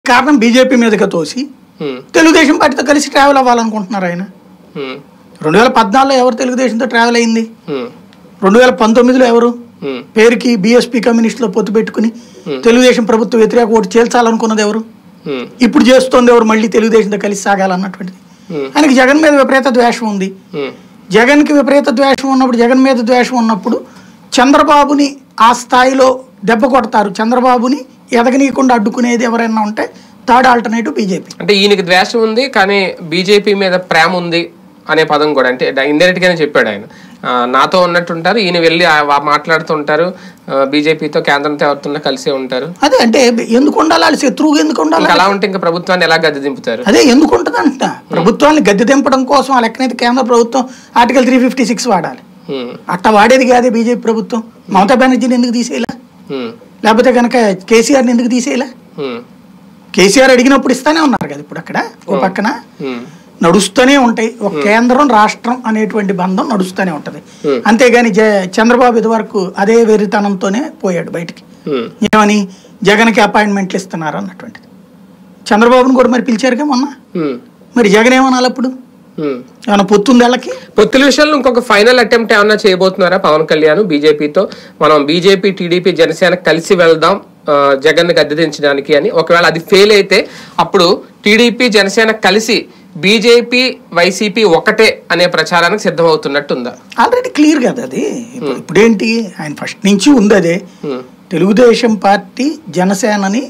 కారణం బీజేపీ మీదకి తోసి హ్మ్. తెలుగుదేశం పార్టీతో కలిసి ట్రావెల్ అవ్వాలనుకుంటున్నారు ఆయన హ్మ్. రెండు వేల పద్నాలుగులో ఎవరు తెలుగుదేశంతో ట్రావెల్ అయింది హ్మ్. రెండు వేల పంతొమ్మిదిలో ఎవరు హ్మ్. పేరుకి బీఎస్పీ కమ్యూనిస్టులో పొత్తు పెట్టుకుని తెలుగుదేశం ప్రభుత్వ వ్యతిరేక ఓటు చేల్చాలనుకున్నది ఎవరు హ్మ్. ఇప్పుడు చేస్తోంది ఎవరు మళ్ళీ తెలుగుదేశంతో కలిసి సాగాలన్నటువంటిది హ్మ్. ఆయనకి జగన్ మీద విపరీత ద్వేషం ఉంది హ్మ్. జగన్కి విపరీత ద్వేషం ఉన్నప్పుడు జగన్ మీద ద్వేషం ఉన్నప్పుడు చంద్రబాబుని ఆ స్థాయిలో దెబ్బ కొడతారు చంద్రబాబుని ఎదగనీయకుండా అడ్డుకునేది ఎవరైనా ఉంటే థర్డ్ ఆల్టర్నేటివ్ బీజేపీ అంటే ఈయనకి ద్వేషం ఉంది కానీ బీజేపీ మీద ప్రేమ ఉంది అనే పదం కూడా అంటే ఇండైరెక్ట్ గానే చెప్పాడు ఆయన ఆ, నాతో ఉన్నట్టుంటారు ఈయన వెళ్ళి ఆ- వా- మాట్లాడుతుంటారు బీజేపీతో కేంద్రంతో ఎవరితో కలిసే ఉంటారు అదే అంటే ఎందుకు ఉండాలి వాళ్ళు శత్రువుగా ఎందుకు ఉండాలి ఇంకా అలా ఉంటే ఇంకా ప్రభుత్వాన్ని ఎలా గద్దె దింపుతారు అదే ఎందుకు ఉంటుంది అంట ప్రభుత్వాన్ని గద్దె దింపడం కోసం ఆ లెక్కనైతే కేంద్ర ప్రభుత్వం ఆర్టికల్ త్రీ ఫిఫ్టీ సిక్స్ వాడాలి హ్మ్. అట్లా వాడేది కాదే బీజేపీ ప్రభుత్వం మమతా బెనర్జీని ఎందుకు తీసేయలే హ్మ్. లేకపోతే కనుక కేసీఆర్ని ఎందుకు తీసేయలే హ్మ్. కేసీఆర్ అడిగినప్పుడు ఇస్తానే ఉన్నారు కదా ఇప్పుడు అక్కడ ఓ పక్కన హ్మ్. నడుస్తూనే ఉంటాయి ఒక కేంద్రం రాష్ట్రం అనేటువంటి బంధం నడుస్తూనే ఉంటది Hmm. అంతేగాని జ చంద్రబాబు ఇదివరకు అదే వెరితనంతోనే పోయాడు బయటికి హ్మ్. ఏమని జగన్కి అపాయింట్మెంట్లు ఇస్తున్నారు అన్నటువంటిది చంద్రబాబును కూడా మరి పిలిచారుగా మొన్న హ్మ్. మరి జగన్ ఏమనాలి అప్పుడు హ్మ్. ఏమైనా పొత్తుంది వాళ్ళకి పొత్తుల విషయంలో ఇంకొక ఫైనల్ అటెంప్ట్ ఏమన్నా చేయబోతున్నారా పవన్ కళ్యాణ్ బీజేపీతో మనం బీజేపీ టీడీపీ జనసేన కలిసి వెళ్దాం ఆ, జగన్ గద్దె దించడానికి అని ఒకవేళ అది ఫెయిల్ అయితే అప్పుడు టీడీపీ జనసేన కలిసి బీజేపీ వైసీపీ ఒకటే అనే ప్రచారానికి సిద్ధమవుతున్నట్టుందా ఆల్రెడీ క్లియర్ కదా అది ఇప్పుడు ఇప్పుడేంటి ఆయన ఫస్ట్ నుంచి ఉంది అదే హ్మ్. తెలుగుదేశం పార్టీ జనసేనని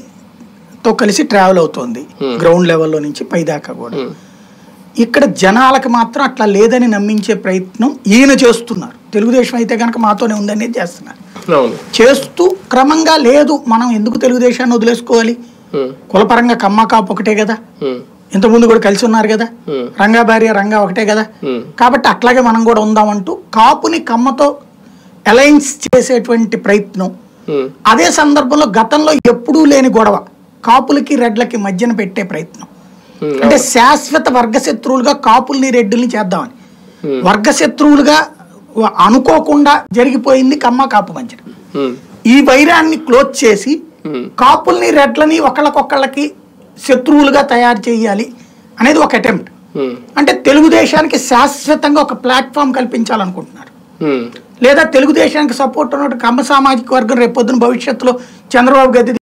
తో కలిసి ట్రావెల్ అవుతోంది గ్రౌండ్ లెవెల్లో నుంచి పైదాకా కూడా హ్మ్. ఇక్కడ జనాలకు మాత్రం అట్లా లేదని నమ్మించే ప్రయత్నం ఈయన చేస్తున్నారు తెలుగుదేశం అయితే కనుక మాతోనే ఉందనేది చేస్తున్నారు అవును చేస్తూ క్రమంగా లేదు మనం ఎందుకు తెలుగుదేశాన్ని వదిలేసుకోవాలి హ్మ్. కులపరంగా కమ్మ కాపు ఒకటే కదా హ్మ్. ఇంతకుముందు కూడా కలిసి ఉన్నారు కదా హ్మ్. రంగా భార్య రంగా ఒకటే కదా హ్మ్. కాబట్టి అట్లాగే మనం కూడా ఉందామంటూ కాపుని కమ్మతో అలయన్స్ చేసేటువంటి ప్రయత్నం హ్మ్. అదే సందర్భంలో గతంలో ఎప్పుడూ లేని గొడవ కాపులకి రెడ్లకి మధ్యన పెట్టే ప్రయత్నం హ్మ్. అంటే శాశ్వత వర్గ శత్రువులుగా కాపుల్ని రెడ్డుల్ని చేద్దామని Hmm. వర్గ శత్రువులుగా వ- అనుకోకుండా జరిగిపోయింది కమ్మ కాపు మధ్యన హ్మ్. ఈ వైరాన్ని క్లోజ్ చేసి హ్మ్. కాపుల్ని రెడ్లని ఒకళ్ళకొకళ్ళకి శత్రువులుగా తయారు చేయాలి అనేది ఒక అటెంప్ట్ హ్మ్. అంటే తెలుగుదేశానికి శాశ్వతంగా ఒక ప్లాట్ఫామ్ కల్పించాలనుకుంటున్నారు హ్మ్. లేదా తెలుగుదేశానికి సపోర్ట్ ఉన్నట్టు కమ్మ సామాజిక వర్గం రేపొద్దున భవిష్యత్తులో చంద్రబాబు గద్దె